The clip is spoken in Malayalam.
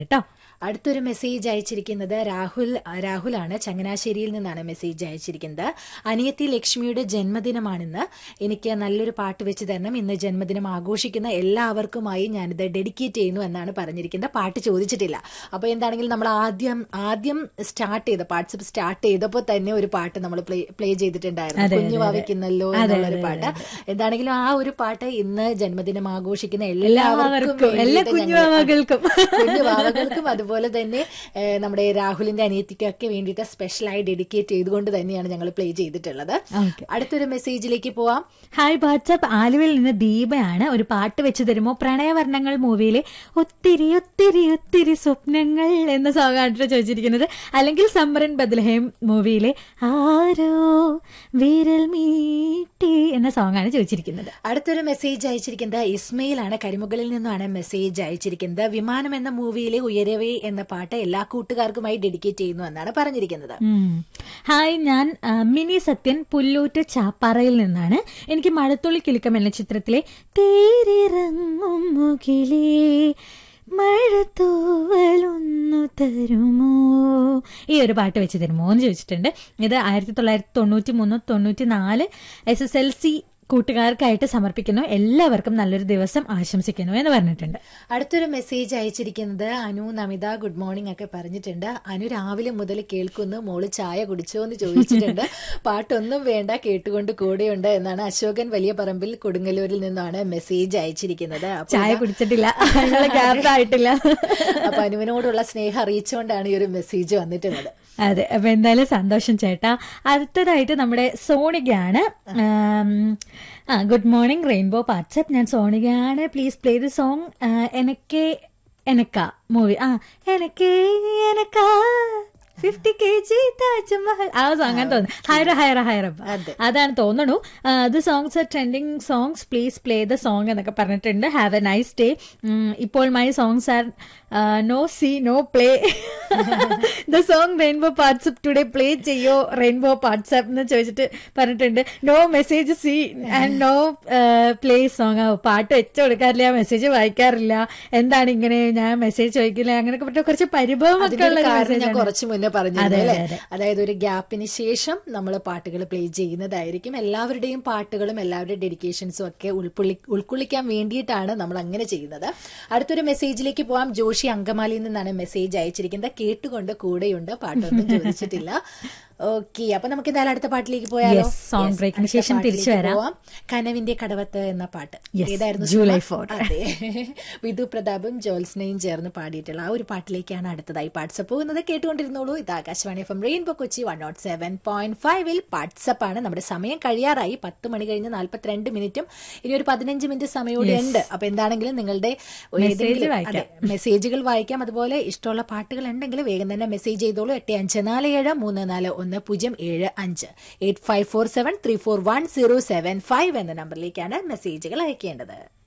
കേട്ടോ അടുത്തൊരു മെസ്സേജ് അയച്ചിരിക്കുന്നത് രാഹുൽ രാഹുലാണ് ചങ്ങനാശ്ശേരിയിൽ നിന്നാണ് മെസ്സേജ് അയച്ചിരിക്കുന്നത് അനിയത്തി ലക്ഷ്മിയുടെ ജന്മദിനമാണിന്ന് എനിക്ക് നല്ലൊരു പാട്ട് വെച്ച് തരണം ഇന്ന് ജന്മദിനം ആഘോഷിക്കുന്ന എല്ലാവർക്കുമായി ഞാനിത് ഡെഡിക്കേറ്റ് ചെയ്യുന്നു എന്നാണ് പറഞ്ഞിരിക്കുന്നത് പാട്ട് ചോദിച്ചിട്ടില്ല അപ്പോൾ എന്താണെങ്കിലും നമ്മൾ ആദ്യം ആദ്യം സ്റ്റാർട്ട് ചെയ്ത പാർട്സ് സ്റ്റാർട്ട് ചെയ്തപ്പോൾ തന്നെ ഒരു പാട്ട് നമ്മൾ പ്ലേ പ്ലേ ചെയ്തിട്ടുണ്ടായിരുന്നു കുഞ്ഞു വാവിക്കുന്നല്ലോ എന്നുള്ളൊരു പാട്ട് എന്താണെങ്കിലും ആ ഒരു പാട്ട് ഇന്ന് ജന്മദിനം ആഘോഷിക്കുന്ന എല്ലാവർക്കും എല്ലാവർക്കും എല്ലാ വേണ്ടിയിട്ട് കുഞ്ഞു ഞങ്ങൾ- വാവകൾക്കും കുഞ്ഞു വാവകൾക്കും അതുപോലെ തന്നെ ഏഹ്, നമ്മുടെ രാഹുലിന്റെ അനിയത്തിക്കൊക്കെ വേണ്ടിയിട്ട് സ്പെഷ്യലായി ഡെഡിക്കേറ്റ് ചെയ്തുകൊണ്ട് തന്നെയാണ് ഞങ്ങൾ പ്ലേ ചെയ്തിട്ടുള്ളത് ഓക്കെ അടുത്തൊരു മെസ്സേജിലേക്ക് പോവാം ഹായ് വാട്സ്ആപ്പ് ആലുവയിൽ നിന്ന് ദീപയാണ് ഒരു പാട്ട് വെച്ച് തരുമോ പ്രണയവർണ്ണങ്ങൾ മൂവിയിലെ ഒത്തിരി ഒത്തിരി ഒത്തിരി സ്വപ്നങ്ങൾ എന്ന സോങ് ആണ് ചോദിച്ചിരിക്കുന്നത് അല്ലെങ്കിൽ സമ്മറിൻ ബദ്ലഹേം മൂവിയിലെ ആരോ വിരൽ മീട്ടി എന്ന സോങ് ആണ് ചോദിച്ചിരിക്കുന്നത് അടുത്തൊരു മെസ്സേജ് അയച്ചിരിക്കുന്നത് ഇസ്മയിലാണ് കരിമുകളിൽ നിന്നാണ് മെസ്സേജ് അയച്ചിരിക്കുന്നത് വിമാനം എന്ന മൂവിയിലെ ഉയരവേ എന്ന പാട്ട് എല്ലാ കൂട്ടുകാർക്കുമായി ഡെഡിക്കേറ്റ് ചെയ്യുന്നു എന്നാണ് പറഞ്ഞിരിക്കുന്നത് ഉം. ഹായ് ഞാൻ ആ, മിനി സത്യൻ പുല്ലൂറ്റ് ചാപ്പാറയിൽ നിന്നാണ് എനിക്ക് മഴത്തുള്ളി കിലുക്കം എന്ന ചിത്രത്തിലെ തേരിറങ്ങും മുകിലേ മഴ തൂവലൊന്നു തരുമോ ഈ ഒരു പാട്ട് വെച്ച് തരുമോ എന്ന് ചോദിച്ചിട്ടുണ്ട് ഇത് ആയിരത്തി തൊള്ളായിരത്തി തൊണ്ണൂറ്റി മൂന്ന് തൊണ്ണൂറ്റി നാല് എസ് എസ് എൽ സി കൂട്ടുകാർക്കായിട്ട് സമർപ്പിക്കുന്നു എല്ലാവർക്കും നല്ലൊരു ദിവസം ആശംസിക്കുന്നു എന്ന് പറഞ്ഞിട്ടുണ്ട് അടുത്തൊരു മെസ്സേജ് അയച്ചിരിക്കുന്നത് അനു നമിത ഗുഡ് മോർണിംഗ് ഒക്കെ പറഞ്ഞിട്ടുണ്ട് അനു രാവിലെ മുതൽ കേൾക്കുന്നു മോള് ചായ കുടിച്ചോ എന്ന് ചോദിച്ചിട്ടുണ്ട് പാട്ടൊന്നും വേണ്ട കേട്ടുകൊണ്ട് കൂടെയുണ്ട് എന്നാണ് അശോകൻ വലിയ പറമ്പിൽ കൊടുങ്ങല്ലൂരിൽ നിന്നാണ് മെസ്സേജ് അയച്ചിരിക്കുന്നത് അപ്പോൾ ചായ കുടിച്ചിട്ടില്ല അതിനുള്ള ഗ്യാപ്പ് ആയിട്ടില്ല അപ്പൊ അനുവിനോടുള്ള സ്നേഹം അറിയിച്ചുകൊണ്ടാണ് ഈ ഒരു മെസ്സേജ് വന്നിട്ടുള്ളത് അതെ അപ്പൊ എന്തായാലും സന്തോഷം ചേട്ടാ അടുത്തതായിട്ട് നമ്മുടെ സോണികയാണ് ആം, ആ ഗുഡ് മോർണിംഗ് റെയിൻബോ വാട്സപ്പ് ഞാൻ സോണികയാണ് പ്ലീസ് പ്ലേ ദി സോങ് എനക്ക് എനക്ക മൂവി ആ എനക്ക് എനക്ക ഫിഫ്റ്റി കെ ജി താജ്മഹൽ ആ സോങ് ആണ് തോന്നുന്നു ഹൈറ ഹൈറ ഹൈറപ്പ അതെ. അതാണ് തോന്നുന്നു the songs are trending songs please play the song എന്നൊക്കെ പറഞ്ഞിട്ടുണ്ട് ഹാവ് എ നൈസ് ഡേ ഇപ്പോൾ my songs are no see no play the song rainbow WhatsApp today play ചെയ്യോ റെയിൻബോ വാട്സപ്പ് എന്ന് ചോദിച്ചിട്ട് പറഞ്ഞിട്ടുണ്ട് no message see and no play song പാട്ട് വെച്ച് കൊടുക്കാറില്ല മെസ്സേജ് വായിക്കാറില്ല എന്താണ് ഇങ്ങനെ ഞാൻ മെസ്സേജ് ചോദിക്കില്ല അങ്ങനെയൊക്കെ പറഞ്ഞ കുറച്ച് പരിഭവമൊക്കെ അതിനൊരു ഉള്ള കാരണം ഞാൻ മെസ്സേജ് കുറച്ച് മുന്നേ പറഞ്ഞിരുന്നു അതെ, അല്ലേ അതെ. അതായത് ഒരു ഗ്യാപ്പിന് ശേഷം നമ്മൾ പാട്ടുകൾ പ്ലേ ചെയ്യുന്നതായിരിക്കും എല്ലാവരുടെയും പാട്ടുകളും എല്ലാവരുടെയും ഡെഡിക്കേഷൻസും ഒക്കെ ഉൾക്കൊള്ളി ഉൾക്കൊള്ളിക്കാൻ വേണ്ടിയിട്ടാണ് നമ്മൾ അങ്ങനെ ചെയ്യുന്നത് അടുത്തൊരു മെസ്സേജിലേക്ക് പോവാം ജോഷി അങ്കമാലിയിൽ നിന്നാണ് മെസ്സേജ് അയച്ചിരിക്കുന്നത് കേട്ടുകൊണ്ട് കൂടെയുണ്ട് പാട്ടൊന്നും ചോദിച്ചിട്ടില്ല ഓക്കെ അപ്പൊ നമുക്ക് എന്തായാലും അടുത്ത പാട്ടിലേക്ക് പോയാലോ Yes, song Yes, break ന് അടുത്ത ശേഷം തിരിച്ചു പാട്ടിലേക്ക് വരാം. പോവാം. കനവിന്റെ കടവത്ത് എന്ന പാട്ട് Yes, ഏതായിരുന്നു July സിനിമ? 4. അതെ വിധു പ്രതാപും ജോത്സ്നയും ചേർന്ന് പാടിയിട്ടുള്ള ആ ഒരു പാട്ടിലേക്കാണ് അടുത്തതായി പാട്സപ്പ് പോകുന്നത് കേട്ടുകൊണ്ടിരുന്നോളൂ ഇത് Akashvani F M rainbow Kochi one nought seven point ഫൈവിൽ പാട്സപ്പ് ആണ് നമ്മുടെ സമയം കഴിയാറായി പത്ത് മണി കഴിഞ്ഞ് നാൽപ്പത്തിരണ്ട് മിനിറ്റും ഇനി ഒരു പതിനഞ്ച് മിനിറ്റ് സമയോടെ ഉണ്ട് അപ്പൊ എന്താണെങ്കിലും നിങ്ങളുടെ ഏതെങ്കിലും- വായിക്കാം. അതെ, മെസ്സേജുകൾ വായിക്കാം അതുപോലെ ഇഷ്ടമുള്ള പാട്ടുകൾ ഉണ്ടെങ്കിൽ വേഗം തന്നെ മെസ്സേജ് ചെയ്തോളൂ എട്ട് അഞ്ച് നാല് ഏഴ് മൂന്ന് നാല് ഒന്ന് പൂജ്യം ഏഴ് അഞ്ച് eight five four seven three four one zero seven five എന്ന നമ്പറിലേക്കാണ് മെസ്സേജുകൾ അയക്കേണ്ടത്